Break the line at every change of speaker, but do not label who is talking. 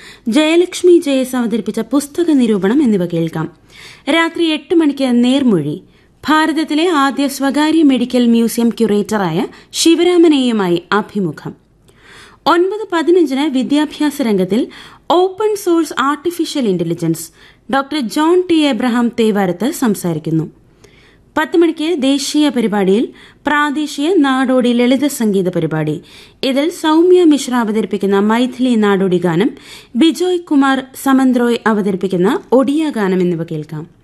ജയലക്ഷ്മി ജയസ് അവതരിപ്പിച്ച പുസ്തക നിരൂപണം എന്നിവ കേൾക്കാം രാത്രി എട്ട് മണിക്ക് നേർമൊഴി ഭാരതത്തിലെ ആദ്യ സ്വകാര്യ മെഡിക്കൽ മ്യൂസിയം ക്യൂറേറ്ററായ ശിവരാമനെയുമായി അഭിമുഖം ഒൻപത് പതിനഞ്ചിന് വിദ്യാഭ്യാസ രംഗത്തിൽ open source artificial intelligence doctor John T Abraham Thevarath സംസാരിക്കുന്നു പത്ത് മണിക്ക് ദേശീയ പരിപാടിയിൽ പ്രാദേശിക നാടോടി ലളിത സംഗീത പരിപാടി ഇതിൽ സൌമ്യ മിശ്ര അവതരിപ്പിക്കുന്ന മൈഥിലി നാടോടി ഗാനം ബിജോയ് കുമാർ സമന്ത്രോയ് അവതരിപ്പിക്കുന്ന ഒഡിയ ഗാനം എന്നിവ കേൾക്കാം